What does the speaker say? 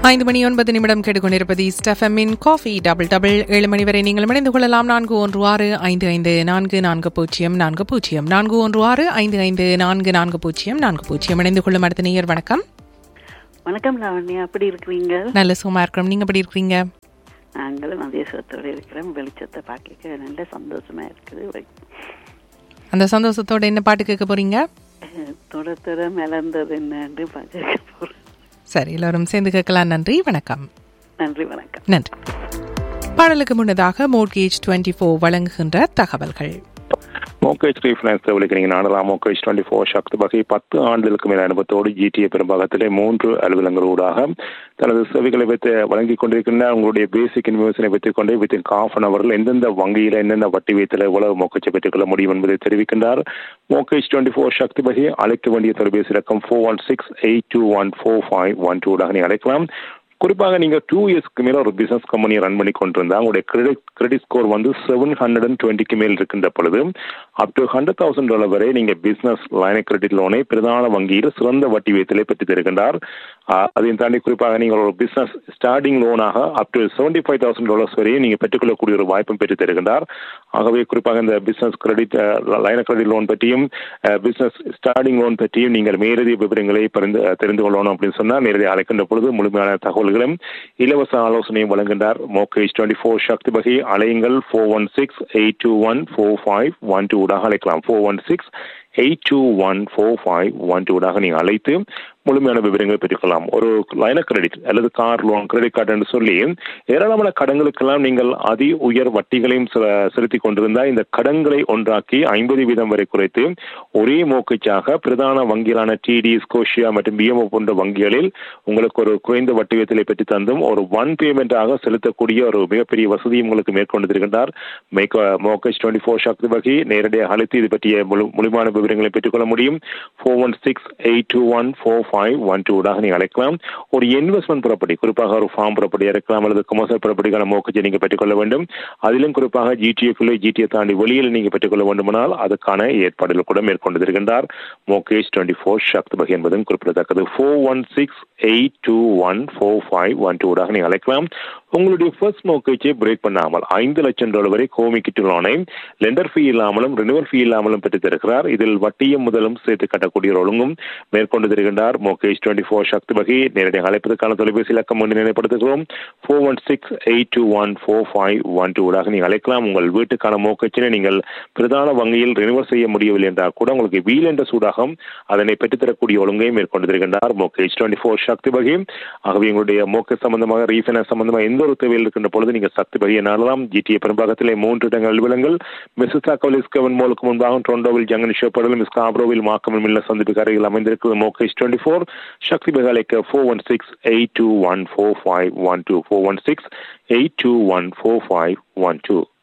ஐந்து மணி ஒன்பது நிமிடம் கேட்டுக்கொண்டிருப்பது ஸ்டெஃபமின் காஃபி டபுள் டபுள் ஏழு மணி வரை நீங்கள் இணைந்து கொள்ளலாம் நான்கு ஒன்று ஆறு ஐந்து ஐந்து நான்கு நான்கு பூஜ்ஜியம் நான்கு பூஜ்ஜியம் நான்கு ஒன்று ஆறு ஐந்து ஐந்து நான்கு நான்கு பூஜ்ஜியம் நான்கு பூஜ்ஜியம் இணைந்து கொள்ளும் அடுத்த நேயர் வணக்கம் வணக்கம் லாவண்யா எப்படி இருக்கிறீங்க நல்ல சும்மா இருக்கிறோம் நீங்க எப்படி இருக்கிறீங்க நாங்களும் அதே சுகத்தோடு இருக்கிறோம் வெளிச்சத்தை பார்க்க நல்ல சந்தோஷமா இருக்குது அந்த சந்தோஷத்தோட என்ன பாட்டு கேட்க போறீங்க அஹ், தொட தொட மலர்ந்தது என்னன்னு பார்க்க போறோம் சரி எல்லாரும் சேர்ந்து கேட்கலாம் நன்றி வணக்கம் நன்றி வணக்கம் நன்றி பாடலுக்கு முன்னதாக மோட்கேஜ் டுவெண்ட்டி ஃபோர் வழங்குகின்ற தகவல்கள் மோகேஜ் ரீஃபைனான்ஸ் விളിக்கிறீங்க நாடலாம் மோகேஜ் டுவெண்ட்டி ஃபோர் சக்தி வகை பத்து ஆண்டுகளுக்கு மேல் அனுபவத்தோடு ஜிடிஏ பெரும்பாகத்திலே மூன்று அலுவலங்களூடாக தனது சேவைகளை வைத்து வழங்கிக் கொண்டிருக்கின்ற உங்களுடைய பேசிக் இன்வெஸ்டினை வைத்துக் கொண்டே வித்தின் ஹாஃப் அன் அவரில் எந்தெந்த வங்கியில் எந்தெந்த வட்டி வீதத்தில் எவ்வளவு மோக்கச்சை பெற்றுக்கொள்ள முடியும் என்பதை தெரிவிக்கின்றார் மோகேஜ் டுவெண்ட்டி ஃபோர் சக்தி வகை அழைக்க வேண்டிய தொலைபேசி இலக்கம் four one six eight two one four five one டூடாக நீங்கள் அழைக்கலாம் குறிப்பாக நீங்க டூ இயர்ஸ்க்கு மேல ஒரு பிசினஸ் கம்பெனியை ரன் பண்ணி கொண்டிருந்தா உங்களுடைய கிரெடிட் கிரெடிட் ஸ்கோர் வந்து செவன் ஹண்ட்ரட் அண்ட் டுவெண்ட்டிக்கு மேல் இருக்கின்ற பொழுது up to hundred thousand dollar வரை நீங்க பிசினஸ் லைன கிரெடிட் லோனை பிரதான வங்கியில் சிறந்த வட்டி வீதத்திலே பெற்று தருகின்றார் ஆஹ் அதையும் தாண்டி குறிப்பாக நீங்கள் ஒரு பிசினஸ் ஸ்டார்டிங் லோனாக up to seventy five thousand dollars வரையும் நீங்க பெற்றுக்கொள்ளக்கூடிய ஒரு வாய்ப்பும் பெற்று தருகின்றார் ஆகவே குறிப்பாக இந்த பிசினஸ் கிரெடிட் லைன கிரெடிட் லோன் பற்றியும் பிசினஸ் ஸ்டார்டிங் லோன் பற்றியும் நீங்கள் மேலதிக விவரங்களை பரிந்து தெரிந்து கொள்ளணும் அப்படின்னு சொன்னால் நேரடியாக அழைக்கின்ற பொழுது முழுமையான தகவல்களும் இலவச ஆலோசனையும் வழங்குகின்றார் மோகேஜ் டுவெண்ட்டி ஃபோர் சக்தி வகை அலையுங்கள் four one six eight two one four five one டூடாக அழைக்கலாம் four one six eight two one four five one டூடாக நீங்கள் அழைத்து முழுமையான விவரங்களை பெற்றுக்கொள்ளலாம் ஒரு லைன கிரெடிட் அல்லது கார் லோன் கிரெடிட் கார்டு என்று சொல்லி ஏராளமான கடன்களுக்கெல்லாம் நீங்கள் அதி உயர் வட்டிகளையும் செ- செலுத்திக் கொண்டிருந்தால் இந்த கடன்களை ஒன்றாக்கி ஐம்பது வீதம் வரை குறைத்து ஒரே மோக்கச்சாக பிரதான வங்கிகளான டிடி ஸ்கோஷியா மற்றும் பிஎம்ஓ போன்ற வங்கிகளில் உங்களுக்கு ஒரு குறைந்த வட்டி விகிதத்திலே பெற்று தந்தும் ஒரு ஒன் பேமெண்டாக செலுத்தக்கூடிய ஒரு மிகப்பெரிய வசதியை உங்களுக்கு மேற்கொண்டிருக்கின்றார் மோக்கேஜ் டுவெண்ட்டி ஃபோர் சக்தி வகை நேரடியாக அழைத்து இது பற்றிய முழு முழுமையான விவரங்களை பெற்றுக்கொள்ள முடியும் four one six eight two one four five one டூடாக நீங்கள் அழைக்கலாம் ஒரு இன்வெஸ்ட்மெண்ட் ப்ராப்பர்ட்டி குறிப்பாக ஒரு ஃபார்ம் ப்ராப்பர்ட்டியாக இருக்கலாம் அல்லது கமர்ஷியல் ப்ராப்பர்ட்டிக்கான மோக்கஜை நீங்கள் பெற்றுக்கொள்ள வேண்டும் அதிலும் குறிப்பாக ஜிடிஎஃப்ல ஜிடிஏ தாண்டி வெளியில் நீங்கள் பெற்றுக்கொள்ள வேண்டுமானால் அதுக்கான ஏற்பாடுகள் கூட மேற்கொண்டிருக்கின்றார் மோகேஷ் டுவெண்ட்டி ஃபோர் சக்தி வகை என்பதும் குறிப்பிடத்தக்கது four one six eight two one four five one டூடாக நீங்கள் அழைக்கலாம் உங்களுடைய ஃபர்ஸ்ட் மோக்கேஜை பிரேக் பண்ணாமல் ஐந்து லட்சம் டாலர் வரை கோமிக்கிட்டு லோனை லெண்டர் ஃபீ இல்லாமலும் ரினுவல் ஃபீ இல்லாமலும் பெற்று தருகிறார் இதில் வட்டியும் முதலும் சேர்த்து கட்டக்கூடிய ஒரு ஒழுங்கும் மேற்கொண்டு தருகின்றார் மோகேஷ் டுவெண்ட்டி ஃபோர் சக்தி வகை நேரடியாக அழைப்பதற்கான தொலைபேசி இலக்கம் ஒன்று நினைப்படுத்துகிறோம் four one six eight two one four five one டூடாக நீங்கள் அழைக்கலாம் உங்கள் வீட்டுக்கான மோக்கச்சினை நீங்கள் பிரதான வங்கியில் ரினுவல் செய்ய முடியவில்லை என்றால் கூட உங்களுக்கு வீல் என்ற சூடாகம் அதனை பெற்றுத்தரக்கூடிய ஒழுங்கை மேற்கொண்டு தருகின்றார் மோகேஷ் டுவெண்ட்டி ஃபோர் சக்தி வகை ஆகவே உங்களுடைய மோக்க சம்பந்தமாக ரீஃபைனான்ஸ் சம்பந்தமாக எந்த ஒரு தேவையில் இருக்கின்ற பொழுது நீங்கள் சக்தி வகையை நாடலாம் ஜிடிஏ பெரும்பாகத்திலே மூன்று இடங்கள் அலுவலங்கள் மிஸ்ஸா கவலிஸ் கவன் மோலுக்கு முன்பாக டொரண்டோவில் ஜங்கன் ஷோப்படலும் மிஸ் காப்ரோவில் மாக்கமில் மில்ல சந்திப்பு அருகில் அமைந்திருக்கிறது மோகேஷ் டுவெண்ட்டி ஃபோர் சக்தி பகாலைக்கு four one six eight two one four five one two four one six eight two one four five one two